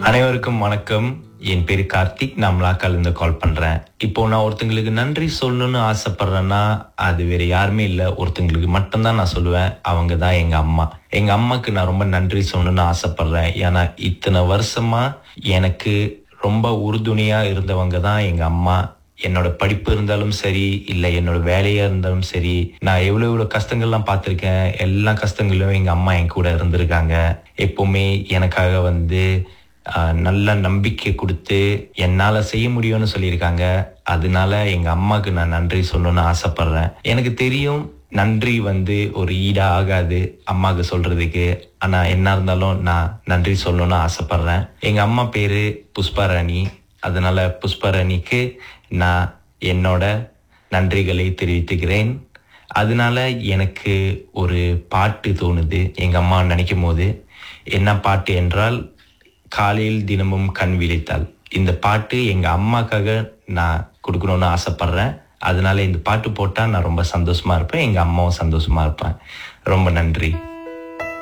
அனைவருக்கும் வணக்கம் என் பேரு கார்த்திக் நான் மலாக்கால இருந்து கால் பண்றேன் இப்போ நான் ஒருத்தங்களுக்கு நன்றி சொல்லணும்னு ஆசைப்படுறேன்னா அது வேற யாருமே இல்ல ஒருத்தங்களுக்கு மட்டும்தான் நான் சொல்லுவேன் அவங்க தான் எங்க அம்மா எங்க அம்மாக்கு நான் ரொம்ப நன்றி சொல்லணும்னு ஆசைப்படுறேன் ஏன்னா இத்தனை வருஷமா எனக்கு ரொம்ப உறுதுணையா இருந்தவங்க தான் எங்க அம்மா என்னோட படிப்பு இருந்தாலும் சரி இல்ல என்னோட வேலையா இருந்தாலும் சரி நான் எவ்வளவு எவ்வளவு கஷ்டங்கள்லாம் பார்த்திருக்கேன் எல்லா கஷ்டங்களிலும் எங்க அம்மா என் கூட இருந்திருக்காங்க எப்பவுமே எனக்காக வந்து ஆஹ், நல்ல நம்பிக்கை கொடுத்து என்னால செய்ய முடியும்னு சொல்லியிருக்காங்க அதனால எங்க அம்மாக்கு நான் நன்றி சொல்லணும்னு ஆசைப்படுறேன் எனக்கு தெரியும் நன்றி வந்து ஒரு ஈடா ஆகாது அம்மாக்கு சொல்றதுக்கு ஆனா என்ன இருந்தாலும் நான் நன்றி சொல்லணும்னு ஆசைப்படுறேன் எங்க அம்மா பேரு புஷ்பாராணி அதனால புஷ்பரணிக்கு நான் என்னோட நன்றிகளை தெரிவித்துக்கிறேன் அதனால எனக்கு ஒரு பாட்டு தோணுது எங்க அம்மா நினைக்கும் போது என்ன பாட்டு என்றால் காலையில் தினமும் கண் விழித்தாள் இந்த பாட்டு எங்க அம்மாக்காக நான் கொடுக்கணும்னு ஆசைப்படுறேன் அதனால இந்த பாட்டு போட்டா நான் ரொம்ப சந்தோஷமா இருப்பேன் எங்க அம்மாவும் சந்தோஷமா இருப்பேன் ரொம்ப நன்றி